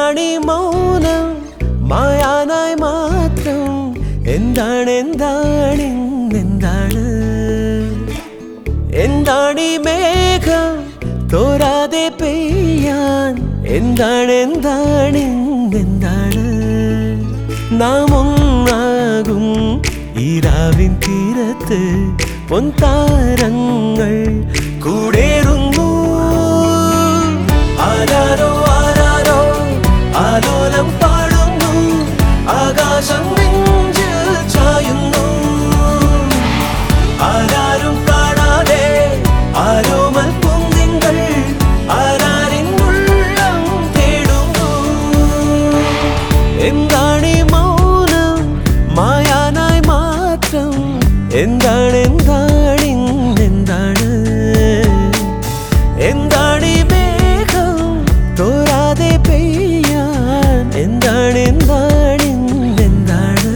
എന്താണീ മൗനം മായാനായി മാത്രം എന്താണ് എന്താണ് എന്താണ് എന്താണീ മേഘം തോരാതെ പെയ്യാൻ എന്താണ് എന്താണ് എന്താണ് നാം ഒന്നാകും ഈരാവിൻ തീരത്ത് പൊൻതാരങ്ങൾ കൂടേറുന്നു ആരാരോ ആരാരോ ആലോലം പാടുന്നു ആകാശം നെഞ്ചിൽ ചായുന്നു ആരാരും കാണാതെ ആരോമൽ പൊന്തിങ്കൾ ആരാരിൻ ഉള്ളം തേടുന്നു എന്താണീ മൗനം മായാനായി മാത്രം എന്താണ് എന്താണ് എന്താണ് എന്താണീ മേഘം തോരാതെ പെയ്യാൻ എന്താണ് എന്താണ് എന്താണ്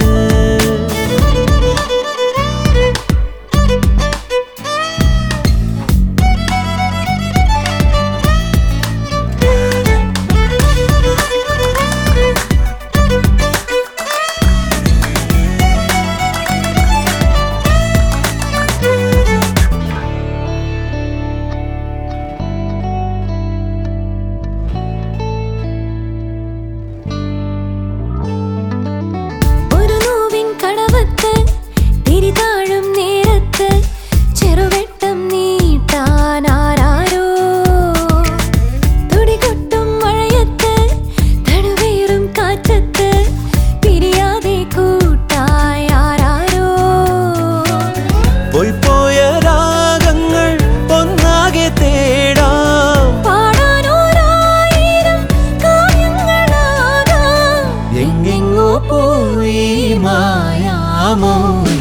ഒരു നോവിൻ കടവത്ത് തിരിതാഴും നേരത്ത് ചെറുവെട്ടം നീട്ടാൻ ആരാരോ തുടികൊട്ടും മഴയത്ത് തണുവേറും കാറ്റത്ത് പിരിയാതെ കൂട്ടായി ആരാരോ പോയി പോയ രാഗങ്ങൾ ഒന്നാകെ തേടാം പാടാനോരായിരം കാവ്യങ്ങളാകാം എങ്ങെങ്ങോ പോയി മായാമൗനം